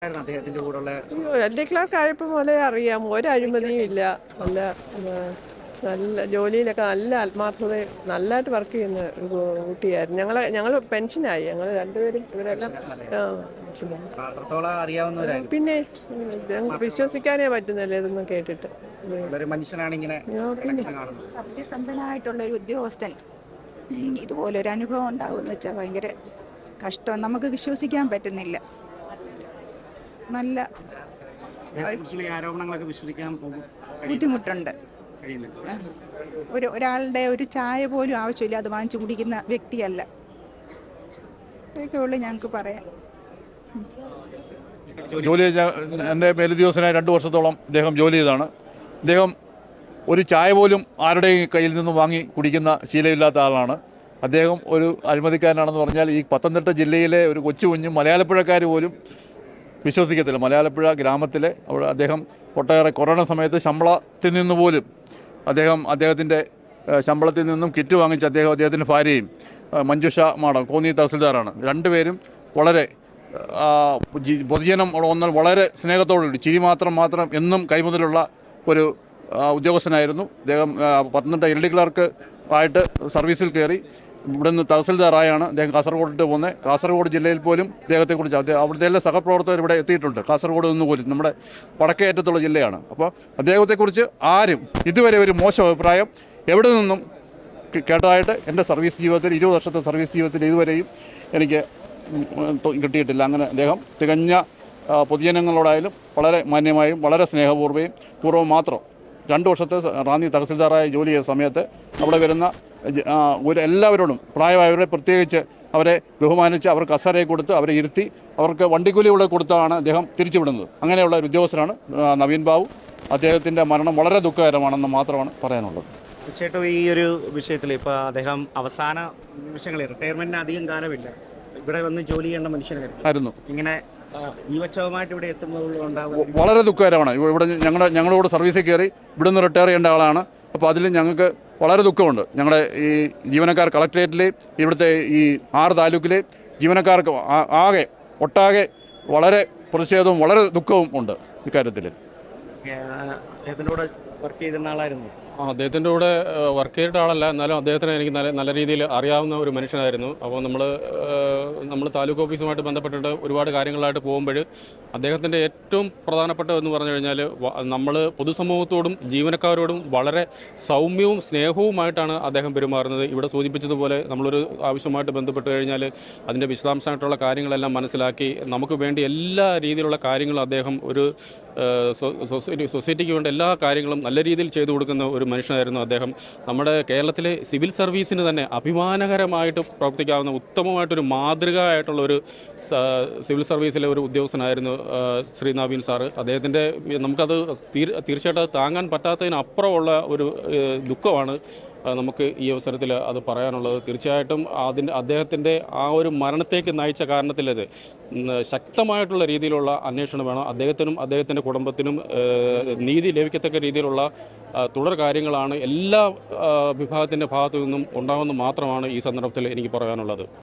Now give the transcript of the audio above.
അറിയാമായിരുന്നു അദ്ദേഹത്തിന്റെ കൂടെയുള്ള അയ്യോ എൽ ഡി ക്ലാർക്ക് ആയപ്പോൾ മുതലേ അറിയാം ഒരു അഴിമതിയും ഇല്ല നല്ല ഉം, നല്ല ജോലിയിലൊക്കെ നല്ല ആത്മാർത്ഥതയും നല്ലതായിട്ട് വർക്ക് ചെയ്യുന്ന ഒരു കു- കുട്ടിയായിരുന്നു ഞങ്ങൾ ഞങ്ങൾ പെൻഷനായി ഞങ്ങൾ രണ്ടുപേരും ഇവരെല്ലാം ആ, പെൻഷനായി. അത്രത്തോളം അറിയാവുന്നവരായിരുന്നു പിന്നെ ഉം, ഞങ്ങൾക്ക് വിശ്വസിക്കാനേ പറ്റുന്നില്ല ഇതൊന്നും കേട്ടിട്ട് ഉം. ഒരു മനുഷ്യനാണ് ഇങ്ങനെ അയ്യോ, പിന്നെ ഇലക്ഷൻ കാണുന്നത് സത്യസന്ധനായിട്ടുള്ള ഒരു ഉദ്യോഗസ്ഥൻ ഇനി ഇതുപോലെ ഒരു അനുഭവം ഉണ്ടാവുമെന്ന് വെച്ചാൽ ഭയങ്കര കഷ്ടം നമുക്ക് വിശ്വസിക്കാൻ പറ്റുന്നില്ല നല്ല അദ്ദേഹത്തെക്കുറിച്ചുള്ള ഈ ആരോപണങ്ങളൊക്കെ വിശ്വസിക്കാൻ പോകും ബുദ്ധിമുട്ടുണ്ട് കഴിയുന്നില്ല ആ. ഒരു ഒരാളുടെ ഒരു ചായ പോലും ആവശ്യമില്ല അത് വാങ്ങിച്ചു കുടിക്കുന്ന വ്യക്തിയല്ല ഇതൊക്കെ ഉള്ളു ഞങ്ങൾക്ക് പറയാം ജോലി ചെയ്ത എൻ്റെ മേലുദ്യോഗസ്ഥനായി രണ്ട് വർഷത്തോളം അദ്ദേഹം ജോലി ചെയ്തതാണ് അദ്ദേഹം ഒരു ചായ പോലും ആരുടെയും കയ്യിൽ നിന്നും വാങ്ങി കുടിക്കുന്ന ശീലമില്ലാത്ത ആളാണ് അദ്ദേഹം ഒരു അഴിമതിക്കാരനാണെന്ന് പറഞ്ഞാൽ ഈ പത്തനംതിട്ട ജില്ലയിലെ ഒരു കൊച്ചു കുഞ്ഞും മലയാളപ്പുഴക്കാർ പോലും വിശ്വസിക്കത്തില്ല മലയാളപ്പുഴ ഗ്രാമത്തിലെ അവിടെ അദ്ദേഹം ഒട്ടേറെ കൊറോണ സമയത്ത് ശമ്പളത്തിൽ നിന്ന് പോലും അദ്ദേഹം അദ്ദേഹത്തിൻ്റെ ഏഹ്, ശമ്പളത്തിൽ നിന്നും കിറ്റ് വാങ്ങിച്ച് അദ്ദേഹം അദ്ദേഹത്തിൻ്റെ ഭാര്യയും ഏഹ്, മഞ്ജുഷ മാഡം കോന്നി തഹസിൽദാറാണ് രണ്ടുപേരും വളരെ ആ, ജി- പൊതുജനം വന്നാൽ വളരെ സ്നേഹത്തോടുകൂടി ചിരി മാത്രം മാത്രം എന്നും കൈമുതലുള്ള ഒരു ആ, ഉദ്യോഗസ്ഥനായിരുന്നു അദ്ദേഹം ആ, പത്തനംതിട്ട എൽ ഡി ക്ലർക്ക് ആയിട്ട് സർവീസിൽ കയറി ഇവിടുന്ന് തഹസിൽദാറായാണ് അദ്ദേഹം കാസർഗോഡിട്ട് പോകുന്നത് കാസർഗോഡ് ജില്ലയിൽ പോലും അദ്ദേഹത്തെക്കുറിച്ച് അദ്ദേഹം അവിടുത്തെ എല്ലാ സഹപ്രവർത്തകർ ഇവിടെ എത്തിയിട്ടുണ്ട് കാസർഗോഡ് നിന്ന് പോലും നമ്മുടെ വടക്കേ അറ്റത്തുള്ള ജില്ലയാണ് അപ്പോൾ അദ്ദേഹത്തെക്കുറിച്ച് ആരും ഇതുവരെ ഒരു മോശം അഭിപ്രായം എവിടെ നിന്നും കേ- കേട്ടതായിട്ട് എൻ്റെ സർവീസ് ജീവിതത്തിൽ ഇരുപത് വർഷത്തെ സർവീസ് ജീവിതത്തിൽ ഇതുവരെയും എനിക്ക് ഉം, ഉം, കിട്ടിയിട്ടില്ല അങ്ങനെ അദ്ദേഹം തികഞ്ഞ ആ, പൊതുജനങ്ങളോടായാലും വളരെ മാന്യമായും വളരെ സ്നേഹപൂർവ്വയും പൂർവ്വം മാത്രം രണ്ട് വർഷത്തെ സ- റാന്നി തഹസിൽദാറായി ജോലി ചെയ്ത സമയത്ത് അവിടെ വരുന്ന ജ- ആ, ഒരു എല്ലാവരോടും പ്രായമായവരെ പ്രത്യേകിച്ച് അവരെ ബഹുമാനിച്ച് അവർക്ക് കസേരയെ കൊടുത്ത് അവരെ ഇരുത്തി അവർക്ക് വണ്ടിക്കൂലി കൂടെ കൊടുത്താണ് അദ്ദേഹം തിരിച്ചുവിടുന്നത് അങ്ങനെയുള്ള ഒരു ഉദ്യോഗസ്ഥനാണ് ആ, നവീൻ ബാബു അദ്ദേഹത്തിൻ്റെ മരണം വളരെ ദുഃഖകരമാണെന്ന് മാത്രമാണ് പറയാനുള്ളത് തീർച്ചയായിട്ടും ഈ ഒരു വിഷയത്തിൽ ഇപ്പോൾ അദ്ദേഹം അവസാന നിമിഷങ്ങളിൽ റിട്ടയർമെന്റിന് അധികം കാലമില്ല ഇവിടെ വന്ന് ജോലി ചെയ്യേണ്ട മനുഷ്യനായിരുന്നു ആയിരുന്നു ഇങ്ങനെ ആ, ജീവച്ഛവമായിട്ട് ഇവിടെ എത്തുമ്പോൾ ഉണ്ടാകുന്ന വളരെ ദുഃഖകരമാണ് ഇവ- ഇവിടെ ഞങ്ങളുടെ ഞങ്ങളുടെ കൂടെ സർവീസിൽ കയറി ഇവിടുന്ന് റിട്ടയർ ചെയ്യേണ്ട ആളാണ് അപ്പോൾ അതിൽ ഞങ്ങൾക്ക് വളരെ ദുഃഖമുണ്ട് ഞങ്ങളുടെ ഈ ജീവനക്കാർ കളക്ട്രേറ്റിലെ ഇവിടുത്തെ ഈ ആറ് താലൂക്കിലെ ജീവനക്കാർക്ക് ആ- ആകെ ഒട്ടാകെ വളരെ പ്രതിഷേധവും വളരെ ദുഃഖവും ഉണ്ട് ഇക്കാര്യത്തിൽ അദ്ദേഹത്തിൻ്റെ കൂടെ വർക്ക് ചെയ്തിരുന്ന ആളായിരുന്നു ആ അദ്ദേഹത്തിൻ്റെ കൂടെ വർക്ക് ചെയ്തിട്ട ആളല്ല എന്നാലും അദ്ദേഹത്തിന് എനിക്ക് നല്ല നല്ല രീതിയിൽ അറിയാവുന്ന ഒരു മനുഷ്യനായിരുന്നു അപ്പോൾ നമ്മൾ നമ്മൾ താലൂക്ക് ഓഫീസുമായിട്ട് ബന്ധപ്പെട്ടിട്ട് ഒരുപാട് കാര്യങ്ങളായിട്ട് പോകുമ്പോൾ അദ്ദേഹത്തിൻ്റെ ഏറ്റവും പ്രധാനപ്പെട്ട എന്ന് പറഞ്ഞു കഴിഞ്ഞാൽ നമ്മൾ പൊതുസമൂഹത്തോടും ജീവനക്കാരോടും വളരെ സൗമ്യവും സ്നേഹവുമായിട്ടാണ് അദ്ദേഹം പെരുമാറുന്നത് ഇവിടെ സൂചിപ്പിച്ചതുപോലെ നമ്മളൊരു ആവശ്യമായിട്ട് ബന്ധപ്പെട്ട് കഴിഞ്ഞാൽ അതിൻ്റെ വിശദാംശമായിട്ടുള്ള കാര്യങ്ങളെല്ലാം മനസ്സിലാക്കി നമുക്ക് വേണ്ടി എല്ലാ രീതിയിലുള്ള കാര്യങ്ങളും അദ്ദേഹം ഒരു ഏഹ്, സൊ- സൊസൈറ്റി സൊസൈറ്റിക്ക് വേണ്ട എല്ലാ കാര്യങ്ങളും നല്ല രീതിയിൽ ചെയ്തു കൊടുക്കുന്ന ഒരു മനുഷ്യനായിരുന്നു അദ്ദേഹം നമ്മുടെ കേരളത്തിലെ സിവിൽ സർവീസിന് തന്നെ അഭിമാനകരമായിട്ട് പ്രവർത്തിക്കാവുന്ന ഉത്തമമായിട്ടൊരു മാതൃകയായിട്ടുള്ള ഒരു സ- സിവിൽ സർവീസിലെ ഒരു ഉദ്യോഗസ്ഥനായിരുന്നു ആ, ശ്രീ നവീൻ സാറ് അദ്ദേഹത്തിൻ്റെ നമുക്കത് തീർ തീർച്ചയായിട്ടും അത് താങ്ങാൻ പറ്റാത്തതിനപ്പുറമുള്ള ഒരു ഏഹ്, ദുഃഖമാണ് ആ, നമുക്ക് ഈ അവസരത്തിൽ അത് പറയാനുള്ളത് തീർച്ചയായിട്ടും അതിൻ്റെ അദ്ദേഹത്തിൻ്റെ ആ ഒരു മരണത്തേക്ക് നയിച്ച കാരണത്തിലത് ഉം, ശക്തമായിട്ടുള്ള രീതിയിലുള്ള അന്വേഷണം വേണം അദ്ദേഹത്തിനും അദ്ദേഹത്തിൻ്റെ കുടുംബത്തിനും ഏഹ്, നീതി ലഭിക്കത്തക്ക രീതിയിലുള്ള ആ, തുടർ കാര്യങ്ങളാണ് എല്ലാ വിഭാഗത്തിൻ്റെ ഭാഗത്തു നിന്നും ഉണ്ടാകുമെന്ന് മാത്രമാണ് ഈ സന്ദർഭത്തിൽ എനിക്ക് പറയാനുള്ളത്